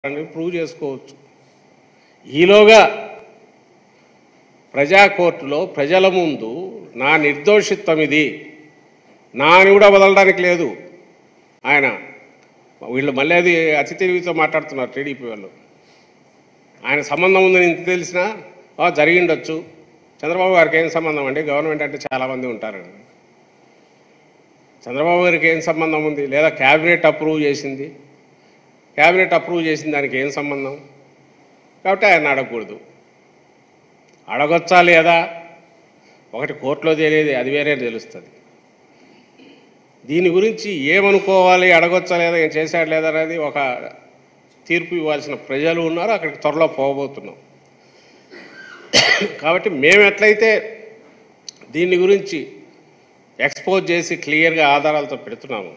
అని ప్రూవ్ చేసుకోవచ్చు ఈలోగా ప్రజా కోర్టులో ప్రజల ముందు నా నిర్దోషిత్వం ఇది నా అని కూడా వదలడానికి లేదు ఆయన వీళ్ళు మళ్ళీ అది అతి తెలివితో మాట్లాడుతున్నారు టీడీపీ వాళ్ళు ఆయన సంబంధం ఉందని ఇంత తెలిసినా "ఆ, జరిగిండొచ్చు చంద్రబాబు గారికి ఏం సంబంధం అండి గవర్నమెంట్ అంటే చాలామంది ఉంటారండి చంద్రబాబు గారికి ఏం సంబంధం ఉంది లేదా క్యాబినెట్ అప్రూవ్ చేసింది క్యాబినెట్ అప్రూవ్ చేసిన దానికి ఏం సంబంధం కాబట్టి ఆయన అడగకూడదు అడగొచ్చా లేదా ఒకటి కోర్టులో తెలియదు అది వేరే తెలుస్తుంది దీని గురించి ఏమనుకోవాలి అడగొచ్చా లేదా ఏం చేశాడు లేదా అనేది ఒక తీర్పు ఇవ్వాల్సిన ప్రజలు ఉన్నారు అక్కడికి త్వరలో పోబోతున్నాం కాబట్టి మేము ఎట్లయితే దీని గురించి ఎక్స్పోజ్ చేసి క్లియర్గా ఆధారాలతో పెడుతున్నాము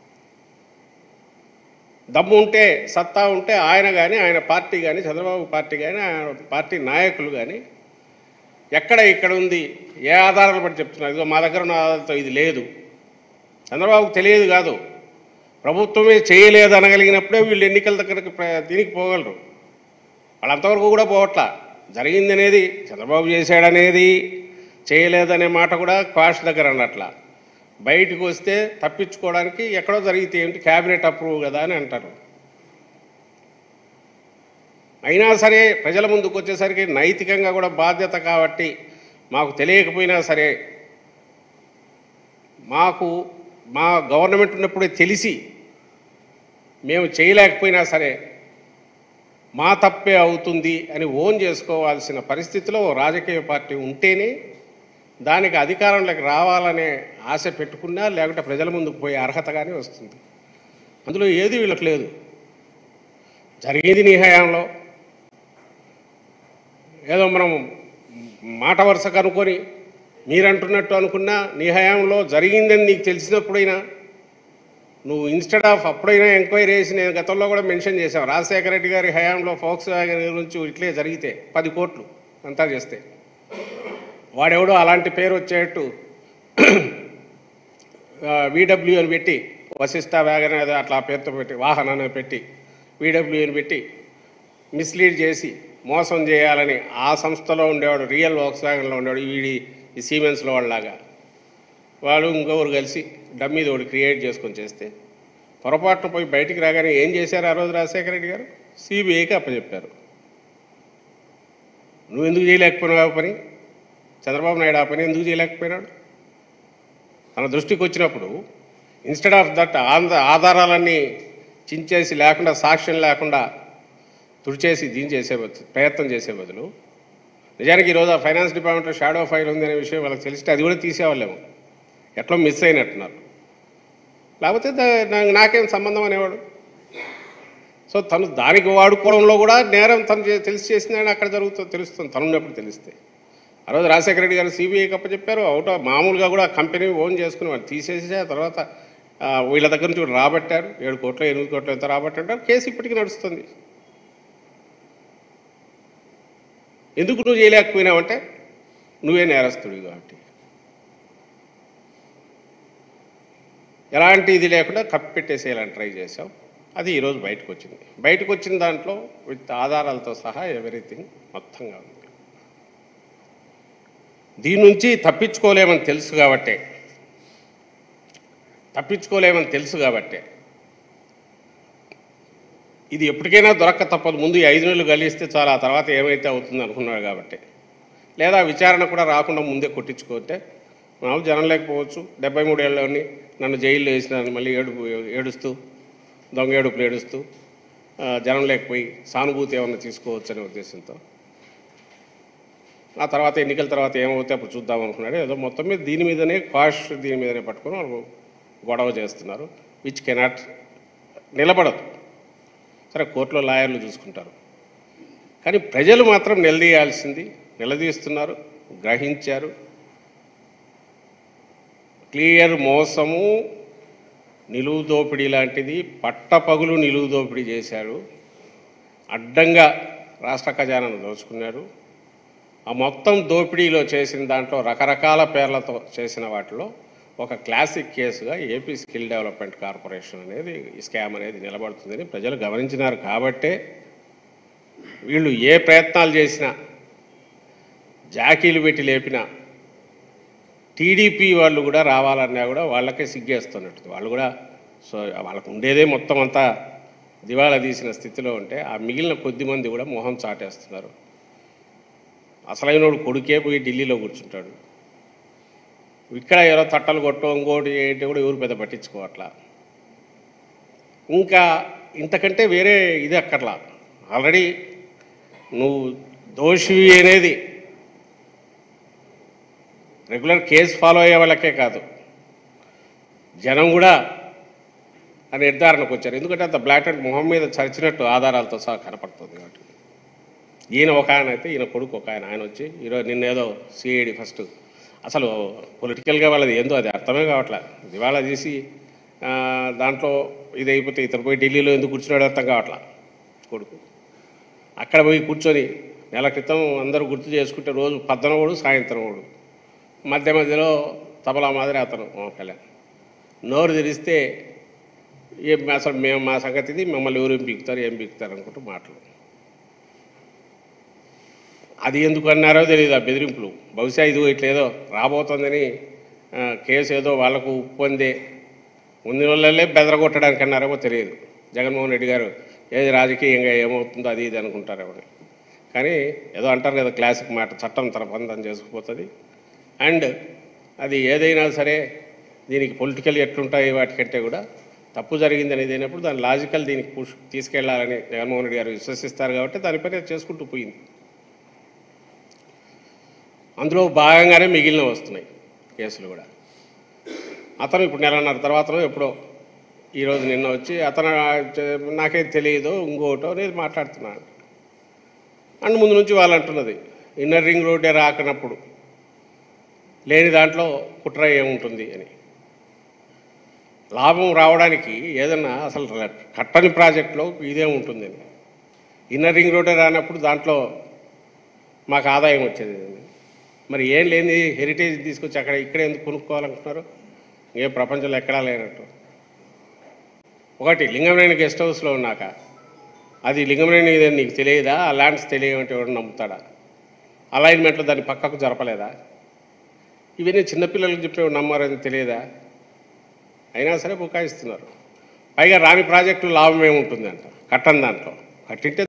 దమ్ము ఉంటే సత్తా ఉంటే ఆయన కానీ ఆయన పార్టీ కానీ చంద్రబాబు పార్టీ కానీ ఆయన పార్టీ నాయకులు కానీ ఎక్కడ ఇక్కడ ఉంది ఏ ఆధారాలు బట్టి చెప్తున్నారు ఇదిగో మా దగ్గర ఉన్న ఆధారాలతో ఇది లేదు చంద్రబాబుకు తెలియదు కాదు ప్రభుత్వమే చేయలేదు అనగలిగినప్పుడే వీళ్ళు ఎన్నికల దగ్గరకు ప్ర- దీనికి పోగలరు వాళ్ళంతవరకు కూడా పోవట్లా జరిగింది అనేది చంద్రబాబు చేశాడనేది చేయలేదనే మాట కూడా క్వాష్ దగ్గర అన్నట్ల బయటకు వస్తే తప్పించుకోవడానికి ఎక్కడో జరిగితే ఏంటి క్యాబినెట్ అప్రూవ్ కదా అని అంటారు అయినా సరే ప్రజల ముందుకు వచ్చేసరికి నైతికంగా కూడా బాధ్యత కాబట్టి మాకు తెలియకపోయినా సరే మాకు మా గవర్నమెంట్ ఉన్నప్పుడే తెలిసి మేము చేయలేకపోయినా సరే మా తప్పే అవుతుంది అని ఓన్ చేసుకోవాల్సిన పరిస్థితిలో ఓ రాజకీయ పార్టీ ఉంటేనే దానికి అధికారంలోకి రావాలనే ఆశ పెట్టుకున్నా లేకుంటే ప్రజల ముందుకు పోయే అర్హత కానీ వస్తుంది అందులో ఏది వీళ్ళకి లేదు జరిగింది నీ హయాంలో ఏదో మనం మాట వరుసకు అనుకొని మీరంటున్నట్టు అనుకున్నా నీ హయాంలో జరిగిందని నీకు తెలిసినప్పుడైనా నువ్వు ఇన్స్టెడ్ ఆఫ్ అప్పుడైనా ఎంక్వైరీ చేసి నేను గతంలో కూడా మెన్షన్ చేశాను రాజశేఖర రెడ్డి గారి హయాంలో ఫోక్స్ వ్యాగన్ గురించి ఇట్లే జరిగితే పది కోట్లు అంతా చేస్తే వాడెవడో అలాంటి పేరు వచ్చేట్టు వీడబ్ల్యూ అని పెట్టి వశిష్ట వ్యాగన్ ఏదో అట్లా ఆ పేరుతో పెట్టి వాహనాన్ని పెట్టి వీడబ్ల్యూ అని పెట్టి మిస్లీడ్ చేసి మోసం చేయాలని ఆ సంస్థలో ఉండేవాడు రియల్ వర్క్స్ వ్యాగన్లో ఉండేవాడు వీడి ఈ సీమెన్స్లో వాళ్ళలాగా వాళ్ళు ఇంకొకరు కలిసి డమ్మీ ఒకటి క్రియేట్ చేసుకొని చేస్తే పొరపాటున పోయి బయటికి రాగానే ఏం చేశారు ఆ రోజు రాజశేఖర రెడ్డి గారు సిబిఐకి అప్పచెప్పారు నువ్వు ఎందుకు చేయలేకపోయినావు ఆ పని చంద్రబాబు నాయుడు ఆ పని ఎందుకు చేయలేకపోయినాడు తన దృష్టికి వచ్చినప్పుడు ఇన్స్టెడ్ ఆఫ్ దట్ ఆంధ్ర ఆధారాలన్నీ చించేసి లేకుండా సాక్ష్యం లేకుండా తుడిచేసి దీని చేసే బదులు ప్రయత్నం చేసే బదులు నిజానికి ఈరోజు ఆ ఫైనాన్స్ డిపార్ట్మెంట్లో షాడో ఫైల్ ఉంది అనే విషయం వాళ్ళకి తెలిస్తే అది కూడా తీసేవాళ్ళేమో ఎట్లా మిస్ అయినట్టున్నారు లేకపోతే దా- నా- నాకేం సంబంధం అనేవాడు సో తను దానికి వాడుకోవడంలో కూడా నేరం తను చే- తెలిసి చేసిందని అక్కడ జరుగుతుంది తెలుస్తుంది తను ఉన్నప్పుడు తెలిస్తే ఆ రోజు రాజశేఖర రెడ్డి గారు సిబిఐ కప్ప చెప్పారు అవుట్ ఆఫ్ మామూలుగా కూడా కంపెనీ ఓన్ చేసుకుని వాళ్ళు తీసేసి ఆ తర్వాత ఆ, వీళ్ళ దగ్గర నుంచి కూడా రాబట్టారు ఏడు కోట్లు ఎనిమిది కోట్లు ఎంత రాబట్టారు కేసు ఇప్పటికీ నడుస్తుంది ఎందుకు నువ్వు చేయలేకపోయినావంటే నువ్వే నేరస్తుడివి కాబట్టి ఎలాంటి ఇది లేకుండా కప్పెట్టేసేయాలని ట్రై చేసాం అది ఈరోజు బయటకు వచ్చింది బయటకు వచ్చిన దాంట్లో విత్ ఆధారాలతో సహా ఎవ్రీథింగ్ మొత్తంగా ఉంది దీని నుంచి తప్పించుకోలేమని తెలుసు కాబట్టే తప్పించుకోలేమని తెలుసు కాబట్టే ఇది ఎప్పటికైనా దొరక్క తప్పదు ముందు ఈ ఐదు నెలలు గలిస్తే చాలా ఆ తర్వాత ఏమైతే అవుతుంది అనుకున్నాడు కాబట్టి లేదా విచారణ కూడా రాకుండా ముందే కొట్టించుకుంటే మామూలు జనం లేకపోవచ్చు డెబ్బై మూడేళ్ళలోని నన్ను జైల్లో వేసినారని మళ్ళీ ఏడుపు ఏడుస్తూ దొంగ ఏడుపులు ఏడుస్తూ ఆ, జనం లేకపోయి సానుభూతి ఏమన్నా తీసుకోవచ్చు అనే ఉద్దేశంతో ఆ తర్వాత ఎన్నికల తర్వాత ఏమవుతే అప్పుడు చూద్దాం అనుకున్నాడు ఏదో మొత్తం మీద దీని మీదనే క్వాష్ దీని మీదనే పట్టుకొని వాళ్ళు గొడవ చేస్తున్నారు విచ్ కెనాట్ నిలబడదు సరే కోర్టులో లాయర్లు చూసుకుంటారు కానీ ప్రజలు మాత్రం నిలదీయాల్సింది నిలదీస్తున్నారు గ్రహించారు క్లియర్ మోసము నిలువు దోపిడీ లాంటిది పట్టపగులు నిలువు దోపిడీ చేశాడు అడ్డంగా రాష్ట్ర ఖజానాను దోచుకున్నాడు ఆ మొత్తం దోపిడీలో చేసిన దాంట్లో రకరకాల పేర్లతో చేసిన వాటిలో ఒక క్లాసిక్ కేసుగా ఏపీ స్కిల్ డెవలప్మెంట్ కార్పొరేషన్ అనేది ఈ స్కామ్ అనేది నిలబడుతుందని ప్రజలు గమనించినారు కాబట్టే వీళ్ళు ఏ ప్రయత్నాలు చేసినా జాకీలు పెట్టి లేపినా టీడీపీ వాళ్ళు కూడా రావాలన్నా కూడా వాళ్ళకే సిగ్గేస్తున్నట్టు వాళ్ళు కూడా సో వాళ్ళకు ఉండేదే మొత్తం అంతా దివాళా తీసిన స్థితిలో ఉంటే ఆ మిగిలిన కొద్ది మంది కూడా మొహం చాటేస్తున్నారు అసలైనోడు కొడుకే పోయి ఢిల్లీలో కూర్చుంటాడు ఇక్కడ ఏదో తట్టలు కొట్టో ఇంకోటి ఏంటి కూడా ఎవరు పెద్ద పట్టించుకోవట్లా ఇంకా ఇంతకంటే వేరే ఇది అక్కర్లా ఆల్రెడీ నువ్వు దోషివి అనేది రెగ్యులర్ కేసు ఫాలో అయ్యే వాళ్ళకే కాదు జనం కూడా ఆ నిర్ధారణకు వచ్చారు ఎందుకంటే అంత బ్లాక్ అండ్ మొహం మీద చరిచినట్టు ఆధారాలతో సహా కనపడుతుంది కాబట్టి ఈయన ఒక ఆయన అయితే ఈయన కొడుకు ఒక ఆయన ఆయన వచ్చి ఈరోజు నిన్నేదో సిఐడి ఫస్ట్ అసలు పొలిటికల్గా వాళ్ళది ఏందో అది అర్థమే కావట్లే దివాళా తీసి ఆ, దాంట్లో ఇది అయిపోతే ఇతను పోయి ఢిల్లీలో ఎందుకు కూర్చున్నాడు అర్థం కావట్లా కొడుకు అక్కడ పోయి కూర్చొని నెల క్రితం అందరూ గుర్తు చేసుకుంటే రోజు పద్దనవాడు సాయంత్రం వాడు మధ్య మధ్యలో తబలా మాదిరి అతను పవన్ కళ్యాణ్ నోరు తెరిస్తే ఏం అసలు మేము మా సంగతి ఇది మమ్మల్ని ఎవరు ఏం పీకుతారు ఏం పీకుతారు అనుకుంటూ మాటలు అది ఎందుకు అన్నారో తెలియదు ఆ బెదిరింపులు బహుశా ఇది ఇట్లేదో రాబోతుందని ఆ, కేసు ఏదో వాళ్ళకు ఉప్పొందే ముందు వాళ్ళే బెదరగొట్టడానికి అన్నారేమో తెలియదు జగన్మోహన్ రెడ్డి గారు ఏది రాజకీయంగా ఏమవుతుందో అది ఇది అనుకుంటారేమో కానీ ఏదో అంటారు కదా క్లాసిక్ మాట చట్టం తన పని తను చేసుకుపోతుంది అండ్ అది ఏదైనా సరే దీనికి పొలిటికల్ ఎట్లుంటాయి వాటికంటే కూడా తప్పు జరిగింది అనేది అయినప్పుడు దాని లాజికల్ దీనికి పుష్ తీసుకెళ్లాలని జగన్మోహన్ రెడ్డి గారు విశ్వసిస్తారు కాబట్టి దానిపైన చేసుకుంటూ పోయింది అందులో భాగంగానే మిగిలిన వస్తున్నాయి కేసులు కూడా అతను ఇప్పుడు నెలన్నర తర్వాతనో ఎప్పుడో ఈరోజు నిన్న వచ్చి అతను చే- నాకేం తెలియదు ఇంకోటో అనేది మాట్లాడుతున్నాను అండ్ ముందు నుంచి వాళ్ళు అంటున్నది ఇన్నర్ రింగ్ రోడ్డే రాకనప్పుడు లేని దాంట్లో కుట్ర ఏముంటుంది అని లాభం రావడానికి ఏదన్నా అసలు కట్టని ప్రాజెక్టులో ఇదే ఉంటుందని ఇన్నర్ రింగ్ రోడ్డే రానప్పుడు దాంట్లో మాకు ఆదాయం వచ్చేది అని. మరి ఏం లేని హెరిటేజ్ తీసుకొచ్చి అక్కడ ఇక్కడ ఎందుకు కొనుక్కోవాలనుకుంటున్నారు ఏ ప్రపంచంలో ఎక్కడా లేనట్టు ఒకటి లింగంనేని గెస్ట్ హౌస్లో ఉన్నాక అది లింగంనేని ఇదని నీకు తెలియదా ఆ ల్యాండ్స్ తెలియమంటే ఎవరు నమ్ముతాడా అలైన్మెంట్లో దాన్ని పక్కకు జరపలేదా ఇవన్నీ చిన్నపిల్లలకు చెప్పే నమ్మారని తెలియదా అయినా సరే బుకాయిస్తున్నారు పైగా రాని ప్రాజెక్టు లాభం ఏముంటుంది అంట కట్టని దాంట్లో కట్టింటే